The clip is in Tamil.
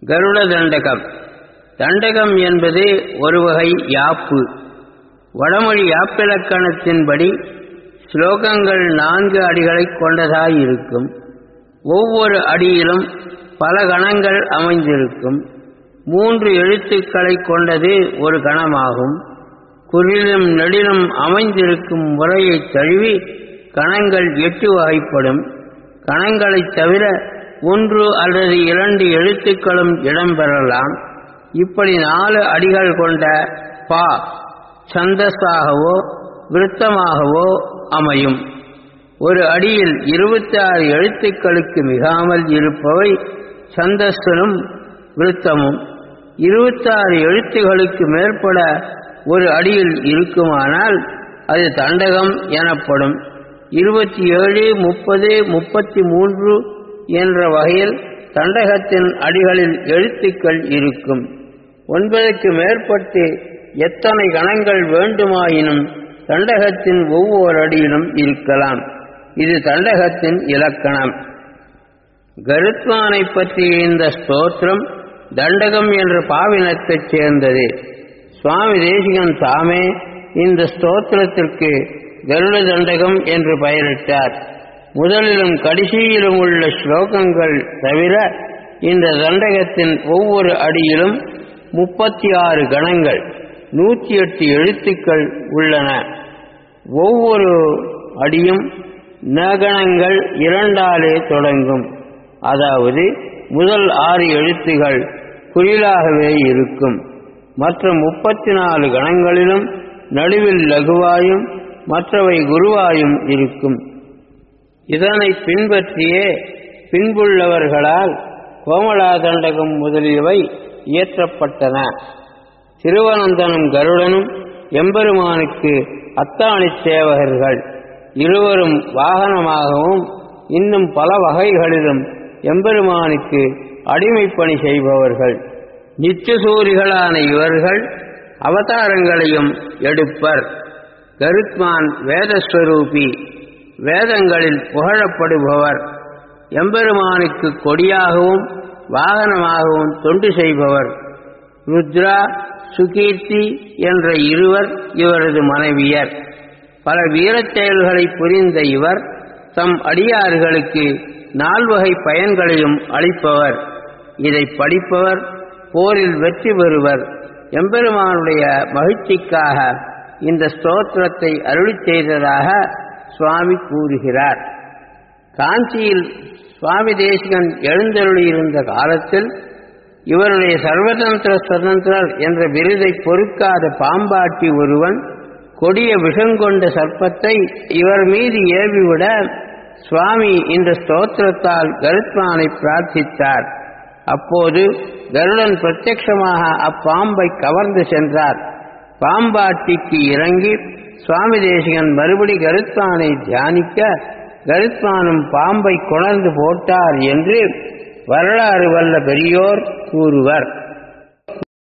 கருட தண்டகம் தண்டகம் என்பது ஒரு வகை யாப்பு வடமொழி யாப்பிலக்கணத்தின்படி ஸ்லோகங்கள் நான்கு அடிகளைக் கொண்டதாயிருக்கும் ஒவ்வொரு அடியிலும் பல கணங்கள் அமைந்திருக்கும் மூன்று எழுத்துக்களைக் கொண்டது ஒரு கணமாகும் குறிலும் நெடிலும் அமைந்திருக்கும் முறையைத் தழுவி கணங்கள் எட்டு வகைப்படும் கணங்களைத் தவிர ஒன்று அல்லது இரண்டு எழுத்துக்களும் இடம்பெறலாம் இப்படி நாலு அடிகள் கொண்ட பா சந்தஸாகவோ விருத்தமாகவோ அமையும் ஒரு அடியில் இருபத்தி ஆறு எழுத்துக்களுக்கு மிகாமல் இருப்பவை சந்தஸ்தனும் விருத்தமும் இருபத்தாறு எழுத்துகளுக்கு மேற்பட ஒரு அடியில் இருக்குமானால் அது தண்டகம் எனப்படும் இருபத்தி ஏழு முப்பது முப்பத்தி மூன்று என்ற வகையில் தண்டகத்தின் அடிகளில் எழுத்துக்கள் இருக்கும் ஒன்பதுக்கு மேற்பட்டு எத்தனை கணங்கள் வேண்டுமாயினும் தண்டகத்தின் ஒவ்வொரு அடியிலும் இருக்கலாம் இது தண்டகத்தின் இலக்கணம் கருத்வானை பற்றிய இந்த ஸ்தோத்திரம் தண்டகம் என்ற பாவினத்தைச் சேர்ந்தது சுவாமி தேசிகன் தாமே இந்த ஸ்தோத்திரத்திற்கு கருட தண்டகம் என்று பெயரிட்டார் முதலிலும் கடைசியிலும் உள்ள ஸ்லோகங்கள் தவிர இந்த தண்டகத்தின் ஒவ்வொரு அடியிலும் முப்பத்தி ஆறு கணங்கள் நூற்றி எட்டு எழுத்துக்கள் உள்ளன ஒவ்வொரு அடியும் நகணங்கள் இரண்டாலே தொடங்கும் அதாவது முதல் ஆறு எழுத்துகள் குறிலாகவே இருக்கும் மற்ற முப்பத்தி நாலு கணங்களிலும் நடுவில் லகுவாயும் மற்றவை குருவாயும் இருக்கும் இதனை பின்பற்றியே பின்புள்ளவர்களால் கோமலா தண்டகம் முதலியவை இயற்றப்பட்டன திருவனந்தனும் கருடனும் எம்பெருமானுக்கு அத்தாணி சேவகர்கள் இருவரும் வாகனமாகவும் இன்னும் பல வகைகளிலும் எம்பெருமானுக்கு அடிமைப்பணி செய்பவர்கள் நித்தியசூரிகளான இவர்கள் அவதாரங்களையும் எடுப்பர் கருத்மான் வேதஸ்வரூபி வேதங்களில் புகழப்படுபவர் எம்பெருமானுக்கு கொடியாகவும் வாகனமாகவும் தொண்டு செய்பவர் ருத்ரா சுகீர்த்தி என்ற இருவர் இவரது மனைவியர் பல வீரச் செயல்களை புரிந்த இவர் தம் அடியார்களுக்கு நால்வகை பயன்களையும் அளிப்பவர் இதை படிப்பவர் போரில் வெற்றி பெறுவர் எம்பெருமானுடைய மகிழ்ச்சிக்காக இந்த ஸ்தோத்திரத்தை அருளி செய்ததாக சுவாமி கூறுகிறார் காஞ்சியில் சுவாமி தேசிகன் எழுந்தருளியிருந்த காலத்தில் இவருடைய சர்வதந்திர சுதந்திரர் என்ற விருதை பொறுக்காத பாம்பாட்டி ஒருவன் கொடிய விஷங்கொண்ட சர்ப்பத்தை இவர் மீது ஏவிவிட சுவாமி இந்த ஸ்தோத்திரத்தால் கருத்மானை பிரார்த்தித்தார் அப்போது கருடன் பிரத்யட்சமாக அப்பாம்பை கவர்ந்து சென்றார் பாம்பாட்டிக்கு இறங்கி சுவாமி தேசிகன் மறுபடி கருத்மானை தியானிக்க கருத்மானும் பாம்பை கொணர்ந்து போட்டார் என்று வரலாறு வல்ல பெரியோர் கூறுவர்